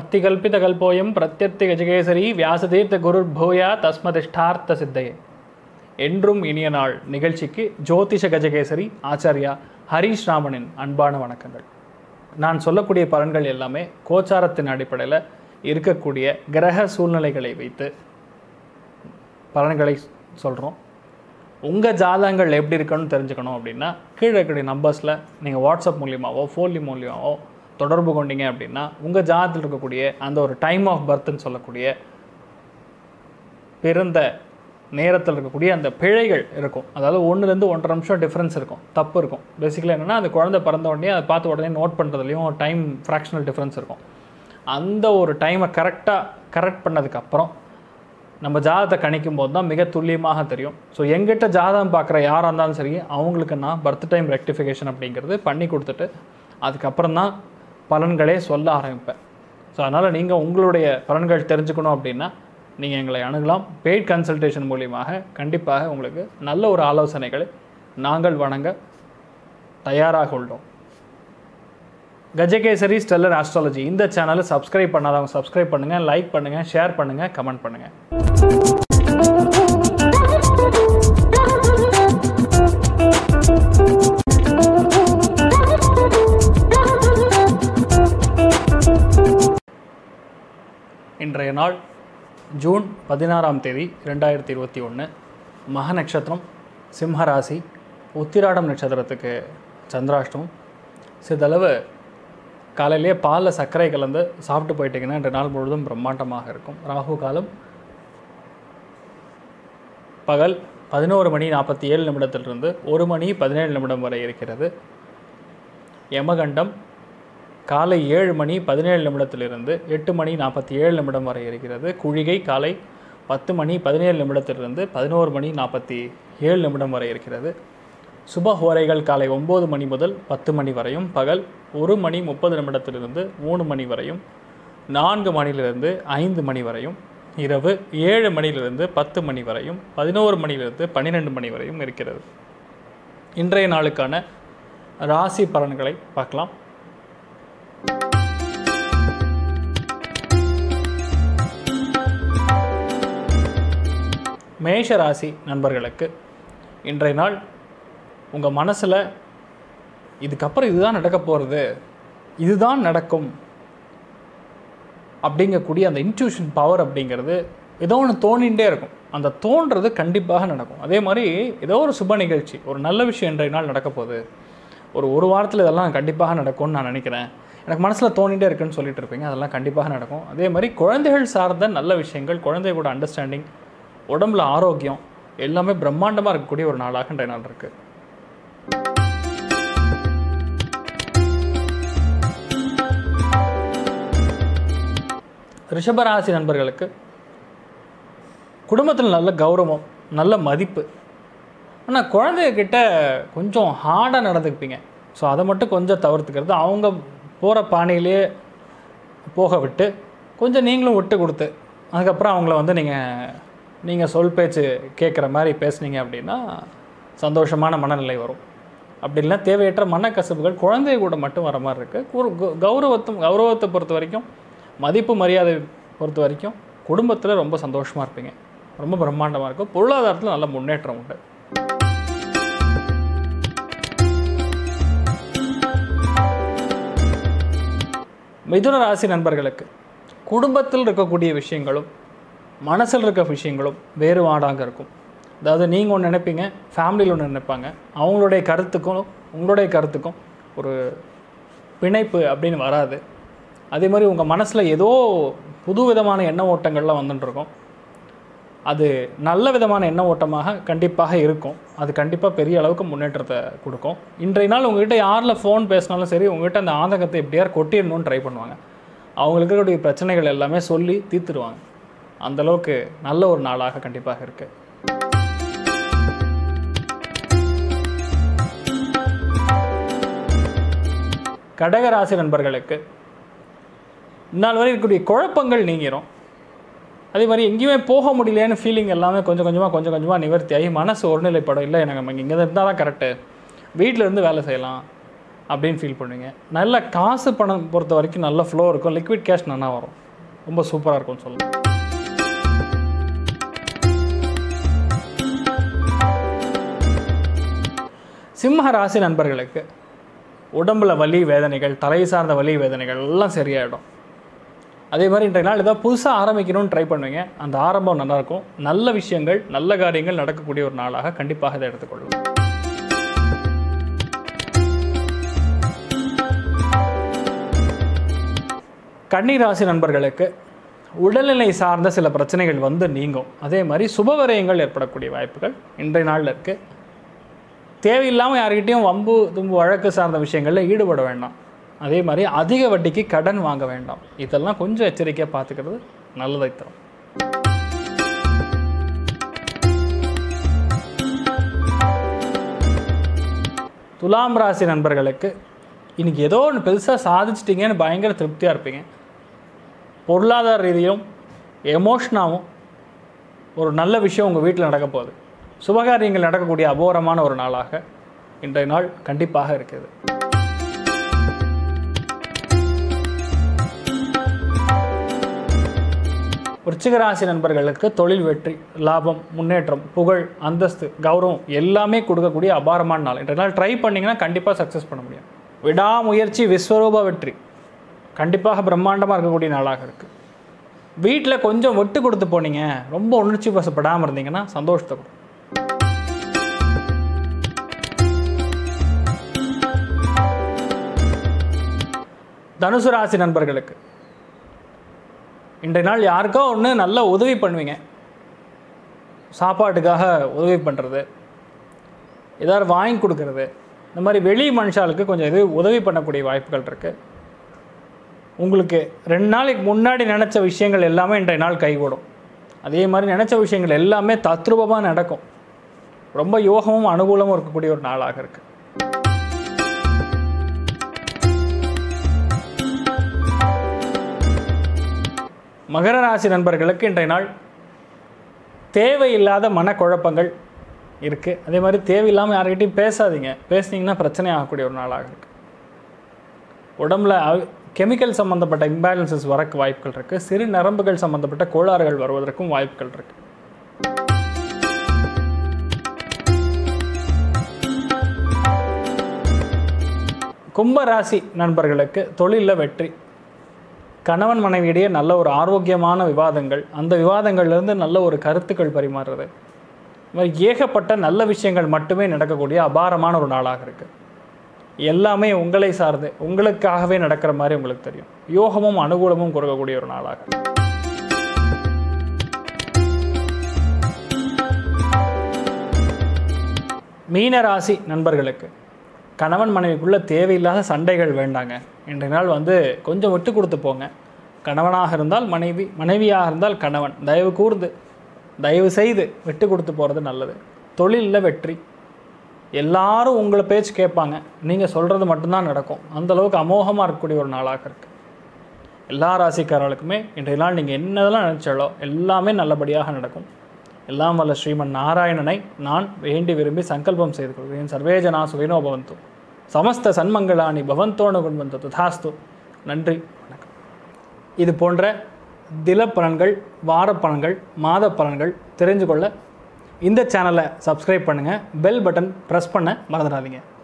அத்திகல்பிதகல்போயம் பிரத்யர்த்தி கஜகேசரி வியாசதீர்த்த குரு பூயா தஸ்மதிஷ்டார்த்த சித்தையே என்றும் இனிய நாள் நிகழ்ச்சிக்கு ஜோதிஷ கஜகேசரி ஆச்சாரியா ஹரீஷ் ராமனின் அன்பான வணக்கங்கள் நான் சொல்லக்கூடிய பலன்கள் எல்லாமே கோச்சாரத்தின் அடிப்படையில் இருக்கக்கூடிய கிரக சூழ்நிலைகளை வைத்து பலன்களை சொல்கிறோம் உங்கள் ஜாதகங்கள் எப்படி இருக்குன்னு தெரிஞ்சுக்கணும் அப்படின்னா கீழே இருக்கக்கூடிய நம்பர்ஸில் நீங்கள் வாட்ஸ்அப் மூலியமாவோ ஃபோன்லி மூலியமாவோ தொடர்பு கொண்டீங்க அப்படின்னா உங்கள் ஜாதகத்தில் இருக்கக்கூடிய அந்த ஒரு டைம் ஆஃப் பர்த்னு சொல்லக்கூடிய பிறந்த நேரத்தில் இருக்கக்கூடிய அந்த பிழைகள் இருக்கும் அதாவது ஒன்றுலேருந்து ஒன்றரை நிமிஷம் டிஃப்ரென்ஸ் இருக்கும் தப்பு இருக்கும் பேசிக்கலாக என்னென்னா அந்த குழந்தை பிறந்த உடனே அதை பார்த்து உடனே நோட் பண்ணுறதுலையும் டைம் ஃப்ராக்ஷனல் டிஃப்ரென்ஸ் இருக்கும் அந்த ஒரு டைமை கரெக்டாக கரெக்ட் பண்ணதுக்கப்புறம் நம்ம ஜாதகத்தை கணிக்கும் போது தான் மிக துல்லியமாக தெரியும் ஸோ எங்கிட்ட ஜாதகம் பார்க்குற யாராக இருந்தாலும் சரி அவங்களுக்கு நான் பர்த் டைம் ரெக்டிஃபிகேஷன் அப்படிங்கிறது பண்ணி கொடுத்துட்டு அதுக்கப்புறம் தான் பலன்களே சொல்ல ஆரம்பிப்பேன் ஸோ அதனால் நீங்கள் உங்களுடைய பலன்கள் தெரிஞ்சுக்கணும் அப்படின்னா நீங்கள் எங்களை அணுகலாம் பெய்ட் கன்சல்டேஷன் மூலியமாக கண்டிப்பாக உங்களுக்கு நல்ல ஒரு ஆலோசனைகளை நாங்கள் வழங்க தயாராக உள்ளோம் கஜகேசரி ஸ்டெல்லர் ஆஸ்ட்ராலஜி இந்த சேனலை சப்ஸ்கிரைப் பண்ணாதவங்க சப்ஸ்கிரைப் பண்ணுங்கள் லைக் பண்ணுங்கள் ஷேர் பண்ணுங்கள் கமெண்ட் பண்ணுங்கள் இன்றைய நாள் ஜூன் பதினாறாம் தேதி ரெண்டாயிரத்தி இருபத்தி ஒன்று மக நட்சத்திரம் சிம்ம ராசி உத்திராடம் நட்சத்திரத்துக்கு சந்திராஷ்டமம் சிறிதளவு காலையிலேயே பாலில் சர்க்கரை கலந்து சாப்பிட்டு போயிட்டீங்கன்னா இன்று நாள் முழுவதும் பிரம்மாண்டமாக இருக்கும் ராகு காலம் பகல் பதினோரு மணி நாற்பத்தி ஏழு நிமிடத்திலிருந்து ஒரு மணி பதினேழு நிமிடம் வரை இருக்கிறது யமகண்டம் காலை ஏழு மணி பதினேழு நிமிடத்திலிருந்து எட்டு மணி நாற்பத்தி ஏழு நிமிடம் வரை இருக்கிறது குழிகை காலை பத்து மணி பதினேழு நிமிடத்திலிருந்து பதினோரு மணி நாற்பத்தி ஏழு நிமிடம் வரை இருக்கிறது சுப ஹோரைகள் காலை ஒம்பது மணி முதல் பத்து மணி வரையும் பகல் ஒரு மணி முப்பது நிமிடத்திலிருந்து மூணு மணி வரையும் நான்கு மணியிலிருந்து ஐந்து மணி வரையும் இரவு ஏழு மணியிலிருந்து பத்து மணி வரையும் பதினோரு மணியிலிருந்து பன்னிரெண்டு மணி வரையும் இருக்கிறது இன்றைய நாளுக்கான ராசி பலன்களை பார்க்கலாம் மேஷ ராசி நண்பர்களுக்கு இன்றைய நாள் உங்கள் மனசில் இதுக்கப்புறம் இதுதான் நடக்க போகிறது இதுதான் நடக்கும் அப்படிங்கக்கூடிய அந்த இன்ட்யூஷன் பவர் அப்படிங்கிறது ஏதோ ஒன்று தோணிகிட்டே இருக்கும் அந்த தோன்றது கண்டிப்பாக நடக்கும் அதே மாதிரி ஏதோ ஒரு சுப நிகழ்ச்சி ஒரு நல்ல விஷயம் இன்றைய நாள் நடக்க போகுது ஒரு ஒரு வாரத்தில் இதெல்லாம் கண்டிப்பாக நடக்கும்னு நான் நினைக்கிறேன் எனக்கு மனசில் தோணிகிட்டே இருக்குன்னு சொல்லிட்டு இருப்பீங்க அதெல்லாம் கண்டிப்பாக நடக்கும் அதே மாதிரி குழந்தைகள் சார்ந்த நல்ல விஷயங்கள் குழந்தைகளோட அண்டர்ஸ்டாண்டிங் உடம்புல ஆரோக்கியம் எல்லாமே பிரம்மாண்டமாக இருக்கக்கூடிய ஒரு நாளாக இன்றைய நாள் இருக்குது ரிஷபராசி நண்பர்களுக்கு குடும்பத்தில் நல்ல கௌரவம் நல்ல மதிப்பு ஆனால் குழந்தைகிட்ட கொஞ்சம் ஹார்டாக நடந்துக்குப்பீங்க ஸோ அதை மட்டும் கொஞ்சம் தவிர்த்துக்கிறது அவங்க போகிற பாணியிலே போக விட்டு கொஞ்சம் நீங்களும் விட்டு கொடுத்து அதுக்கப்புறம் அவங்கள வந்து நீங்கள் நீங்கள் சொல் பேச்சு கேட்குற மாதிரி பேசுனீங்க அப்படின்னா சந்தோஷமான மனநிலை வரும் அப்படி இல்லைனா தேவையற்ற மனக்கசப்புகள் குழந்தை கூட மட்டும் வர மாதிரி இருக்குது கௌரவத்தும் கௌரவத்தை பொறுத்த வரைக்கும் மதிப்பு மரியாதை பொறுத்த வரைக்கும் குடும்பத்தில் ரொம்ப சந்தோஷமாக இருப்பீங்க ரொம்ப பிரம்மாண்டமாக இருக்கும் பொருளாதாரத்தில் நல்ல முன்னேற்றம் உண்டு மிதுன ராசி நண்பர்களுக்கு குடும்பத்தில் இருக்கக்கூடிய விஷயங்களும் மனசில் இருக்க விஷயங்களும் வேறுபாடாக இருக்கும் அதாவது நீங்கள் ஒன்று நினைப்பீங்க ஃபேமிலியில் ஒன்று நினைப்பாங்க அவங்களுடைய கருத்துக்கும் உங்களுடைய கருத்துக்கும் ஒரு பிணைப்பு அப்படின்னு வராது அதே மாதிரி உங்கள் மனசில் ஏதோ புது விதமான எண்ண ஓட்டங்கள்லாம் வந்துட்டுருக்கும் அது நல்ல விதமான எண்ண ஓட்டமாக கண்டிப்பாக இருக்கும் அது கண்டிப்பாக பெரிய அளவுக்கு முன்னேற்றத்தை கொடுக்கும் இன்றைய நாள் உங்ககிட்ட யாரில் ஃபோன் பேசினாலும் சரி உங்ககிட்ட அந்த ஆதங்கத்தை எப்படியார் கொட்டிடணும்னு ட்ரை பண்ணுவாங்க அவங்களுக்கு இருக்கக்கூடிய பிரச்சனைகள் எல்லாமே சொல்லி தீர்த்துருவாங்க அந்தளவுக்கு நல்ல ஒரு நாளாக கண்டிப்பாக இருக்குது கடகராசி நண்பர்களுக்கு இந்நாள் வரை இருக்கக்கூடிய குழப்பங்கள் நீங்கிரும் அதே மாதிரி எங்கேயுமே போக முடியலையேன்னு ஃபீலிங் எல்லாமே கொஞ்சம் கொஞ்சமாக கொஞ்சம் கொஞ்சமாக நிவர்த்தி ஆகி மனசு ஒருநிலைப்படும் இல்லை எனக்கு நம்ம இங்கே இருந்தால் தான் கரெக்டு வீட்டில் இருந்து வேலை செய்யலாம் அப்படின்னு ஃபீல் பண்ணுவீங்க நல்ல காசு பணம் பொறுத்த வரைக்கும் நல்ல ஃப்ளோ இருக்கும் லிக்விட் கேஷ் நல்லா வரும் ரொம்ப சூப்பராக இருக்கும்னு சொல்லலாம் சிம்ம ராசி நண்பர்களுக்கு உடம்புல வலி வேதனைகள் தலை சார்ந்த வலி வேதனைகள் எல்லாம் சரியாயிடும் அதே மாதிரி இன்றைய நாள் ஏதாவது புதுசாக ஆரம்பிக்கணும்னு ட்ரை பண்ணுவீங்க அந்த ஆரம்பம் நல்லாயிருக்கும் நல்ல விஷயங்கள் நல்ல காரியங்கள் நடக்கக்கூடிய ஒரு நாளாக கண்டிப்பாக இதை எடுத்துக்கொள்ளும் கன்னிராசி நண்பர்களுக்கு உடல்நிலை சார்ந்த சில பிரச்சனைகள் வந்து நீங்கும் அதே மாதிரி சுபவரயங்கள் ஏற்படக்கூடிய வாய்ப்புகள் இன்றைய நாளில் இருக்குது தேவையில்லாமல் யார்கிட்டயும் வம்பு தும்பு வழக்கு சார்ந்த விஷயங்களில் ஈடுபட வேண்டாம் அதே மாதிரி அதிக வட்டிக்கு கடன் வாங்க வேண்டாம் இதெல்லாம் கொஞ்சம் எச்சரிக்கையாக பார்த்துக்கிறது நல்லதை தரும் துலாம் ராசி நண்பர்களுக்கு இன்னைக்கு ஏதோ ஒன்று பெருசாக சாதிச்சிட்டிங்கன்னு பயங்கர திருப்தியாக இருப்பீங்க பொருளாதார ரீதியும் எமோஷனாகவும் ஒரு நல்ல விஷயம் உங்கள் வீட்டில் நடக்க போகுது சுபகாரியங்கள் நடக்கக்கூடிய அபோரமான ஒரு நாளாக இன்றைய நாள் கண்டிப்பாக இருக்குது விருச்சிக ராசி நண்பர்களுக்கு தொழில் வெற்றி லாபம் முன்னேற்றம் புகழ் அந்தஸ்து கௌரவம் எல்லாமே கொடுக்கக்கூடிய அபாரமான நாள் இன்றைய நாள் ட்ரை பண்ணிங்கன்னா கண்டிப்பாக சக்ஸஸ் பண்ண முடியும் விடாமுயற்சி விஸ்வரூப வெற்றி கண்டிப்பாக பிரம்மாண்டமாக இருக்கக்கூடிய நாளாக இருக்குது வீட்டில் கொஞ்சம் விட்டு கொடுத்து போனீங்க ரொம்ப உணர்ச்சி வசப்படாமல் இருந்தீங்கன்னா சந்தோஷத்தை கொடுக்கும் தனுசு ராசி நண்பர்களுக்கு இன்றைய நாள் யாருக்கோ ஒன்று நல்ல உதவி பண்ணுவீங்க சாப்பாட்டுக்காக உதவி பண்ணுறது ஏதாவது வாங்கி கொடுக்கறது இந்த மாதிரி வெளி மனுஷாளுக்கு கொஞ்சம் இது உதவி பண்ணக்கூடிய வாய்ப்புகள் இருக்குது உங்களுக்கு ரெண்டு நாளைக்கு முன்னாடி நினச்ச விஷயங்கள் எல்லாமே இன்றைய நாள் கைகூடும் அதே மாதிரி நினச்ச விஷயங்கள் எல்லாமே தத்ரூபமாக நடக்கும் ரொம்ப யோகமும் அனுகூலமும் இருக்கக்கூடிய ஒரு நாளாக இருக்குது மகர ராசி நண்பர்களுக்கு இன்றைய நாள் தேவையில்லாத மனக்குழப்பங்கள் இருக்குது அதே மாதிரி தேவையில்லாமல் யார்கிட்டையும் பேசாதீங்க பேசுனீங்கன்னா பிரச்சனை ஆகக்கூடிய ஒரு நாளாக இருக்குது உடம்புல கெமிக்கல் சம்மந்தப்பட்ட இம்பேலன்சஸ் வரக்கு வாய்ப்புகள் இருக்குது சிறு நரம்புகள் சம்மந்தப்பட்ட கோளாறுகள் வருவதற்கும் வாய்ப்புகள் இருக்குது கும்ப ராசி நண்பர்களுக்கு தொழிலில் வெற்றி கணவன் மனைவியிடையே நல்ல ஒரு ஆரோக்கியமான விவாதங்கள் அந்த விவாதங்கள்லேருந்து நல்ல ஒரு கருத்துக்கள் பரிமாறுறது இந்த மாதிரி ஏகப்பட்ட நல்ல விஷயங்கள் மட்டுமே நடக்கக்கூடிய அபாரமான ஒரு நாளாக இருக்குது எல்லாமே உங்களை சார்ந்து உங்களுக்காகவே நடக்கிற மாதிரி உங்களுக்கு தெரியும் யோகமும் அனுகூலமும் கொடுக்கக்கூடிய ஒரு நாளாக மீன ராசி நண்பர்களுக்கு கணவன் மனைவிக்குள்ள தேவையில்லாத சண்டைகள் வேண்டாங்க இன்றைய நாள் வந்து கொஞ்சம் விட்டு கொடுத்து போங்க கணவனாக இருந்தால் மனைவி மனைவியாக இருந்தால் கணவன் தயவு கூர்ந்து தயவு செய்து விட்டு கொடுத்து போகிறது நல்லது தொழிலில் வெற்றி எல்லாரும் உங்களை பேச்சு கேட்பாங்க நீங்கள் சொல்கிறது மட்டும்தான் நடக்கும் அந்த அளவுக்கு அமோகமாக இருக்கக்கூடிய ஒரு நாளாக இருக்குது எல்லா ராசிக்காரர்களுக்குமே இன்றைய நாள் நீங்கள் என்னதெல்லாம் நினச்சாலோ எல்லாமே நல்லபடியாக நடக்கும் எல்லாம் வல்ல ஸ்ரீமன் நாராயணனை நான் வேண்டி விரும்பி சங்கல்பம் செய்து கொள்கிறேன் சர்வேஜனா சுகினோ பவந்து சமஸ்த சன்மங்களானி பவந்தோனு குண்பந்து ததாஸ்து நன்றி வணக்கம் இது போன்ற தில பலன்கள் வார பலன்கள் மாத பலன்கள் தெரிஞ்சு கொள்ள இந்த சேனலை சப்ஸ்கிரைப் பண்ணுங்கள் பெல் பட்டன் ப்ரெஸ் பண்ண மறந்துடாதீங்க